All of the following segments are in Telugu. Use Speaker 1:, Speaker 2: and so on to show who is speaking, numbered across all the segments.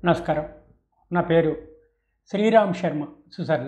Speaker 1: నమస్కారం నా పేరు శ్రీరామ్ శర్మ సుసర్ల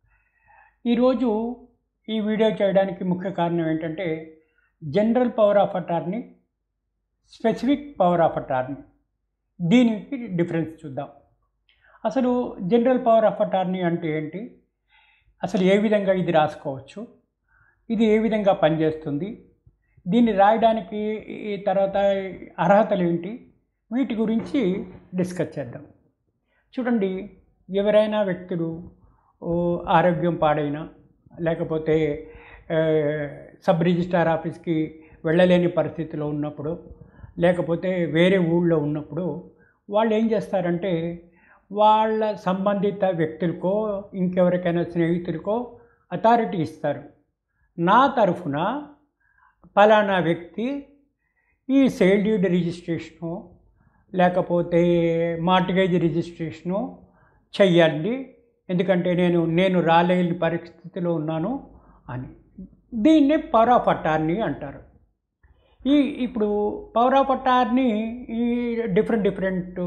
Speaker 1: ఈరోజు ఈ వీడియో చేయడానికి ముఖ్య కారణం ఏంటంటే general power of attorney specific power of attorney దీనికి డిఫరెన్స్ చూద్దాం అసలు జనరల్ పవర్ ఆఫ్ అటార్నీ అంటే ఏంటి అసలు ఏ విధంగా ఇది రాసుకోవచ్చు ఇది ఏ విధంగా పనిచేస్తుంది దీన్ని రాయడానికి ఈ తర్వాత అర్హతలు ఏంటి వీటి గురించి డిస్కస్ చేద్దాం చూడండి ఎవరైనా వ్యక్తులు ఓ, ఆరోగ్యం పాడైనా లేకపోతే ఆ, సబ్ రిజిస్ట్రార్ ఆఫీస్కి వెళ్ళలేని పరిస్థితిలో ఉన్నప్పుడు లేకపోతే వేరే ఊళ్ళో ఉన్నప్పుడు వాళ్ళు ఏం చేస్తారంటే వాళ్ళ సంబంధిత వ్యక్తులకో ఇంకెవరికైనా స్నేహితులకో అథారిటీ ఇస్తారు నా తరఫున ఫలానా వ్యక్తి ఈ సేల్ డ్యూడ్ రిజిస్ట్రేషను లేకపోతే మార్టిగేజ్ రిజిస్ట్రేషను చెయ్యండి ఎందుకంటే నేను నేను రాలేని పరిస్థితిలో ఉన్నాను అని దీన్ని పవర్ ఆఫ్ అటార్నీ అంటారు ఈ ఇప్పుడు పవర్ ఆఫ్ అటార్నీ ఈ డిఫరెంట్ డిఫరెంట్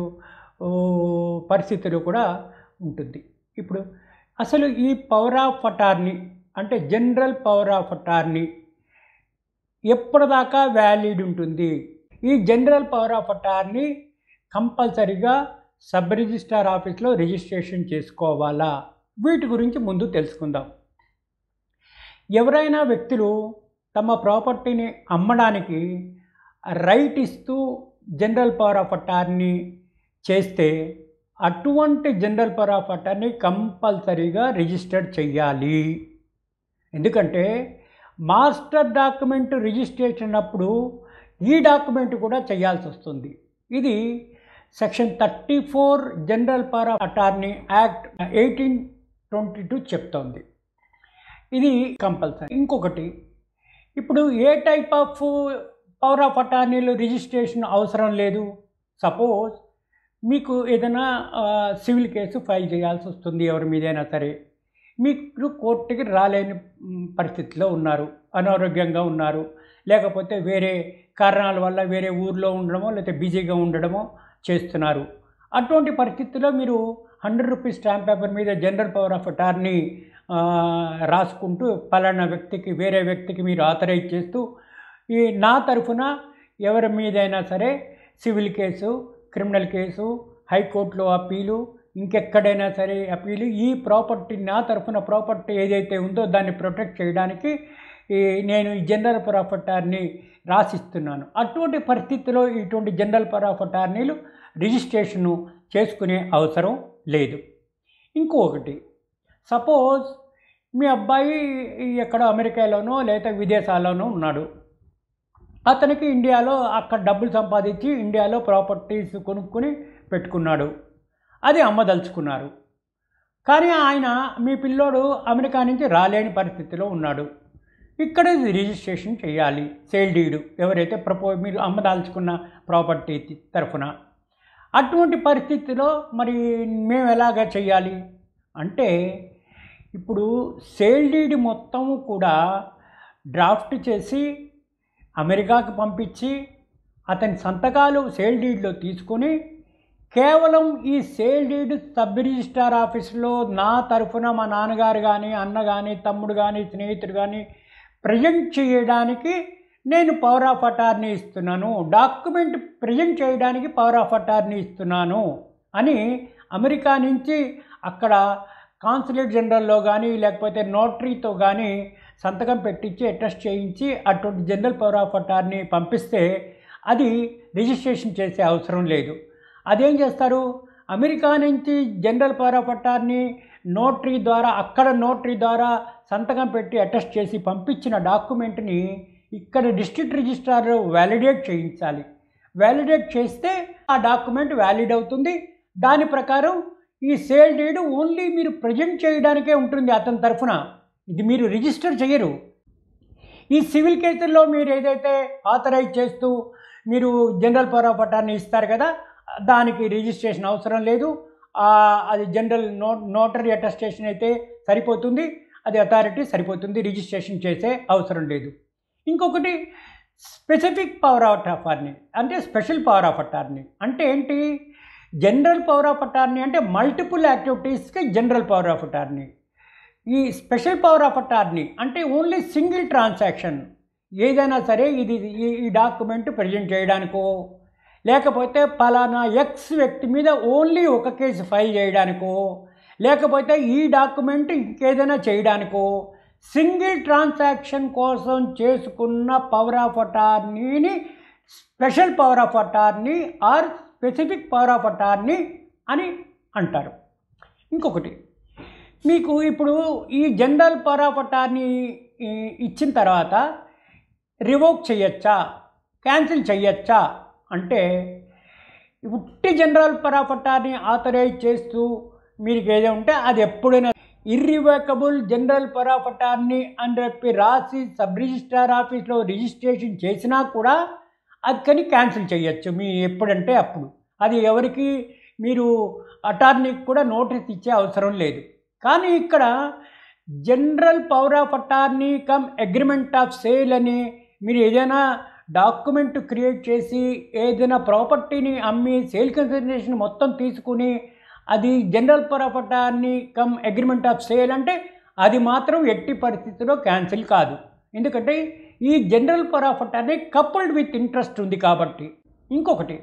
Speaker 1: పరిస్థితులు కూడా ఉంటుంది ఇప్పుడు అసలు ఈ పవర్ ఆఫ్ అటార్నీ అంటే జనరల్ పవర్ ఆఫ్ అటార్నీ ఎప్పటిదాకా వ్యాలిడ్ ఉంటుంది ఈ జనరల్ పవర్ ఆఫ్ అటార్నీ కంపల్సరిగా సబ్ రిజిస్ట్రార్ ఆఫీస్లో రిజిస్ట్రేషన్ చేసుకోవాలా వీటి గురించి ముందు తెలుసుకుందాం ఎవరైనా వ్యక్తులు తమ ప్రాపర్టీని అమ్మడానికి రైట్ ఇస్తూ జనరల్ పవర్ ఆఫ్ అటార్నీ చేస్తే అటువంటి జనరల్ పవర్ ఆఫ్ అటార్నీ కంపల్సరీగా రిజిస్టర్ చెయ్యాలి ఎందుకంటే మాస్టర్ డాక్యుమెంట్ రిజిస్ట్రేషన్ అప్పుడు ఈ డాక్యుమెంట్ కూడా చేయాల్సి వస్తుంది ఇది section thirty four general power of attorney act eighteen twenty two చెప్తోంది ఇది కంపల్సరీ ఇంకొకటి ఇప్పుడు ఏ టైప్ ఆఫ్ పవర్ ఆఫ్ అటార్నీలు రిజిస్ట్రేషన్ అవసరం లేదు సపోజ్ మీకు ఏదైనా ఆ, సివిల్ కేసు ఫైల్ చేయాల్సి వస్తుంది ఎవరి మీదైనా సరే మీకు కోర్టుకి రాలేని మ్, పరిస్థితిలో ఉన్నారు అనారోగ్యంగా ఉన్నారు లేకపోతే వేరే కారణాల వల్ల వేరే ఊర్లో ఉండడమో లేకపోతే బిజీగా ఉండడమో చేస్తున్నారు అటువంటి పరిస్థితుల్లో మీరు హండ్రెడ్ రూపీస్ స్టాంప్ పేపర్ మీద జనరల్ పవర్ ఆఫ్ అటార్నీ ఆ, రాసుకుంటూ పలానా వ్యక్తికి వేరే వ్యక్తికి మీరు ఆథరైజ్ చేస్తూ ఈ నా తరఫున ఎవరి మీదైనా సరే సివిల్ కేసు క్రిమినల్ కేసు హైకోర్టులో అప్పీలు ఇంకెక్కడైనా సరే అప్పీలు ఈ ప్రాపర్టీ నా తరఫున ప్రాపర్టీ ఏదైతే ఉందో దాన్ని ప్రొటెక్ట్ చేయడానికి ఈ నేను ఈ జనరల్ పవర్ ఆఫ్ అటార్నీ రాసిస్తున్నాను అటువంటి పరిస్థితిలో ఇటువంటి జనరల్ పవర్ ఆఫ్ అటార్నీలు రిజిస్ట్రేషను చేసుకునే అవసరం లేదు ఇంకొకటి సపోజ్ మీ అబ్బాయి ఎక్కడ అమెరికాలోనో లేదా విదేశాల్లోనో ఉన్నాడు అతనికి ఇండియాలో అక్కడ డబ్బులు సంపాదించి ఇండియాలో ప్రాపర్టీస్ కొనుక్కొని పెట్టుకున్నాడు అది అమ్మదలుచుకున్నారు కానీ ఆయన మీ పిల్లోడు అమెరికా నుంచి రాలేని పరిస్థితిలో ఉన్నాడు ఇక్కడ ఇది రిజిస్ట్రేషన్ చేయాలి సేల్ డీడు ఎవరైతే ప్రపో మీరు అమ్మదాల్చుకున్న ప్రాపర్టీ తరఫున అటువంటి పరిస్థితిలో మరి మేము ఎలాగ చేయాలి అంటే ఇప్పుడు సేల్ డీడ్ మొత్తం కూడా డ్రాఫ్ట్ చేసి అమెరికాకి పంపించి అతని సంతకాలు సేల్ డీడ్లో తీసుకొని కేవలం ఈ సేల్ డీడ్ సబ్ రిజిస్ట్రార్ ఆఫీస్లో నా తరఫున మా నాన్నగారు కానీ అన్న కానీ తమ్ముడు కానీ స్నేహితుడు కానీ ప్రజెంట్ చేయడానికి నేను పవర్ ఆఫ్ అటార్నీ ఇస్తున్నాను డాక్యుమెంట్ ప్రజెంట్ చేయడానికి పవర్ ఆఫ్ అటార్నీ ఇస్తున్నాను అని అమెరికా నుంచి అక్కడ కాన్సులేట్ జనరల్లో కానీ లేకపోతే నోటరీతో కానీ సంతకం పెట్టించి అటెస్ట్ చేయించి అటువంటి జనరల్ పవర్ ఆఫ్ అటార్నీ పంపిస్తే అది రిజిస్ట్రేషన్ చేసే అవసరం లేదు అదేం చేస్తారు అమెరికా నుంచి general power of attorney notary ద్వారా అక్కడ నోటరీ ద్వారా సంతకం పెట్టి అటెస్ట్ చేసి పంపించిన డాక్యుమెంట్ని ఇక్కడ డిస్ట్రిక్ట్ రిజిస్ట్రార్ వ్యాలిడేట్ చేయించాలి వ్యాలిడేట్ చేస్తే ఆ డాక్యుమెంట్ వ్యాలిడ్ అవుతుంది దాని ప్రకారం ఈ సేల్ డీడ్ ఓన్లీ మీరు ప్రజెంట్ చేయడానికే ఉంటుంది అతని తరఫున ఇది మీరు రిజిస్టర్ చేయరు ఈ సివిల్ కేసుల్లో మీరు ఏదైతే ఆథరైజ్ చేస్తూ మీరు జనరల్ పవర్ ఆఫ్ అటార్నీ ఇస్తారు కదా దానికి రిజిస్ట్రేషన్ అవసరం లేదు ఆ, అది జనరల్ నో నోటరీ అటెస్టేషన్ అయితే సరిపోతుంది అది అథారిటీ సరిపోతుంది రిజిస్ట్రేషన్ చేసే అవసరం లేదు ఇంకొకటి స్పెసిఫిక్ పవర్ ఆఫ్ అటార్నీ అంటే స్పెషల్ పవర్ ఆఫ్ అటార్నీ అంటే ఏంటి జనరల్ పవర్ ఆఫ్ అటార్నీ అంటే మల్టిపుల్ యాక్టివిటీస్కి జనరల్ పవర్ ఆఫ్ అటార్నీ ఈ స్పెషల్ పవర్ ఆఫ్ అటార్నీ అంటే ఓన్లీ సింగిల్ ట్రాన్సాక్షన్ ఏదైనా సరే ఇది ఈ ఈ డాక్యుమెంట్ ప్రజెంట్ చేయడానికో లేకపోతే పలానా ఎక్స్ వ్యక్తి మీద ఓన్లీ ఒక కేసు ఫైల్ చేయడానికో లేకపోతే ఈ డాక్యుమెంట్ ఇంకేదైనా చేయడానికో సింగిల్ ట్రాన్సాక్షన్ కోసం చేసుకున్న పవర్ ఆఫ్ అటార్నీని special power of attorney or specific power of attorney అని అంటారు ఇంకొకటి మీకు ఇప్పుడు ఈ జనరల్ పవర్ ఆఫ్ అటార్నీ ఈ- ఇచ్చిన తర్వాత రివోక్ చేయొచ్చా క్యాన్సిల్ చేయొచ్చా అంటే ఉట్టి general power of attorney authorise చేస్తూ మీరు ఏదో ఉంటే అది ఎప్పుడైనా irrevocable general power of attorney అని చెప్పి రాసి సబ్ రిజిస్ట్రార్ ఆఫీస్లో రిజిస్ట్రేషన్ చేసినా కూడా అది కానీ క్యాన్సిల్ చేయొచ్చు మీ ఎప్పుడంటే అప్పుడు అది ఎవరికి మీరు అటార్నీకి కూడా నోటీస్ ఇచ్చే అవసరం లేదు కానీ ఇక్కడ general power of attorney cum agreement of sale అని మీరు ఏదైనా డాక్యుమెంట్ క్రియేట్ చేసి ఏదైనా ప్రాపర్టీని అమ్మి సేల్ కన్సిడరేషన్ మొత్తం తీసుకుని అది general power of attorney cum agreement of sale అంటే అది మాత్రం ఎట్టి పరిస్థితిలో క్యాన్సిల్ కాదు ఎందుకంటే ఈ general power of attorney coupled with interest ఉంది కాబట్టి ఇంకొకటి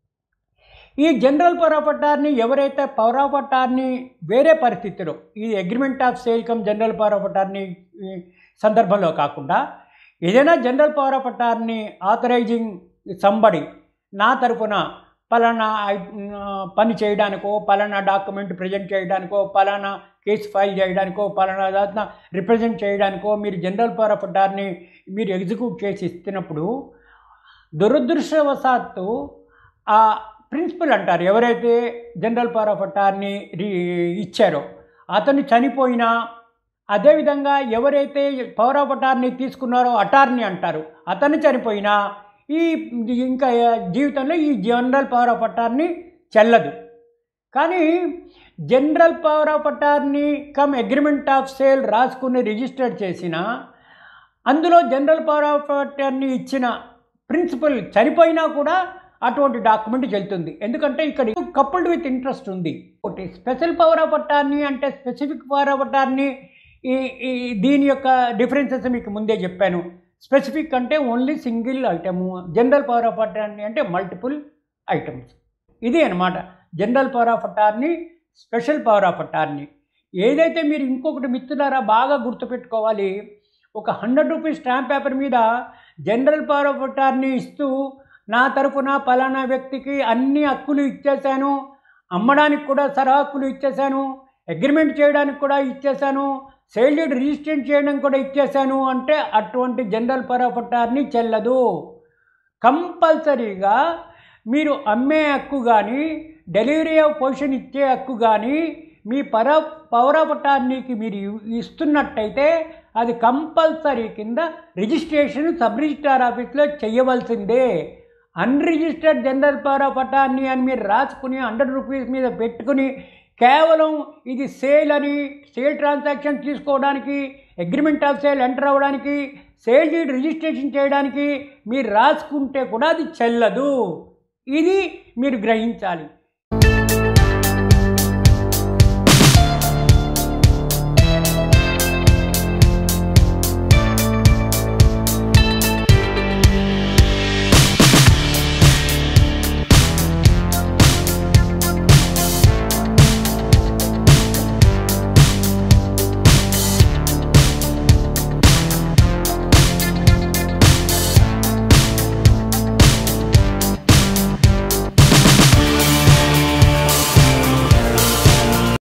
Speaker 1: ఈ జనరల్ పవర్ ఆఫ్ అటార్నీ ఎవరైతే పవర్ ఆఫ్ అటార్నీ వేరే పరిస్థితిలో ఈ agreement of sale cum general power of attorney ఈ సందర్భంలో కాకుండా ఏదైనా general power of attorney authorising somebody నా తరపున పలానా ఐ- ఆ, పని చేయడానికో పలానా డాక్యుమెంట్ ప్రజెంట్ చేయడానికో పలానా కేసు ఫైల్ చేయడానికో పలానా దాంట్లో రిప్రజెంట్ చేయడానికో మీరు జనరల్ పవర్ ఆఫ్ అటార్నీ మీరు ఎగ్జిక్యూట్ చేసి ఇస్తున్నప్పుడు దురదృష్టవశాత్తు ఆ ప్రిన్సిపల్ అంటారు ఎవరైతే జనరల్ పవర్ ఆఫ్ అటార్నీ రి ఇచ్చారో అతను చనిపోయినా అదేవిధంగా ఎవరైతే పవర్ ఆఫ్ అటార్నీ తీసుకున్నారో అటార్నీ అంటారు అతను చనిపోయినా ఈ ఇంకా జీవితంలో ఈ జనరల్ పవర్ ఆఫ్ అటార్నీ చెల్లదు కానీ general power of attorney cum agreement of sale రాసుకుని రిజిస్టర్ చేసిన అందులో జనరల్ పవర్ ఆఫ్ అటార్నీ ఇచ్చిన ప్రిన్సిపల్ చనిపోయినా కూడా అటువంటి డాక్యుమెంట్ చెల్లుతుంది ఎందుకంటే ఇక్కడ కపుల్డ్ విత్ ఇంట్రెస్ట్ ఉంది ఒకటి స్పెషల్ పవర్ ఆఫ్ అటార్నీ అంటే స్పెసిఫిక్ పవర్ ఆఫ్ అటార్నీ ఈ ఈ దీని యొక్క డిఫరెన్సెస్ మీకు ముందే చెప్పాను స్పెసిఫిక్ అంటే only single item general power of attorney అంటే మల్టిపుల్ ఐటమ్స్ ఇది అనమాట general power of attorney special power of attorney ఏదైతే మీరు ఇంకొకటి మిత్రులారా బాగా గుర్తుపెట్టుకోవాలి ఒక హండ్రెడ్ రూపీస్ స్టాంప్ పేపర్ మీద జనరల్ పవర్ ఆఫ్ అటార్నీ ఇస్తూ నా తరపున పలానా వ్యక్తికి అన్ని హక్కులు ఇచ్చేశాను అమ్మడానికి కూడా సర హక్కులు ఇచ్చేశాను అగ్రిమెంట్ చేయడానికి కూడా ఇచ్చేశాను సేల్ డీడ్ రిజిస్ట్రేషన్ చేయడం కూడా ఇచ్చేశాను అంటే అటువంటి జనరల్ పవర్ ఆఫ్ అటార్నీ చెల్లదు కంపల్సరీగా మీరు అమ్మే హక్కు కానీ డెలివరీ ఆఫ్ పొజిషన్ ఇచ్చే హక్కు కానీ మీ పర పవర్ ఆఫ్ అటార్నీకి మీరు ఇ- ఇస్తున్నట్టయితే అది కంపల్సరీ కింద రిజిస్ట్రేషన్ సబ్ రిజిస్ట్రార్ ఆఫీస్లో చేయవలసిందే unregistered general power of attorney అని మీరు రాసుకుని హండ్రెడ్ రూపీస్ మీద పెట్టుకుని కేవలం ఇది సేల్ అని సేల్ ట్రాన్సాక్షన్ తీసుకోవడానికి అగ్రిమెంట్ ఆఫ్ సేల్ ఎంటర్ అవ్వడానికి సేల్ డీడ్ రిజిస్ట్రేషన్ చేయడానికి మీరు రాసుకుంటే కూడా అది చెల్లదు ఇది మీరు గ్రహించాలి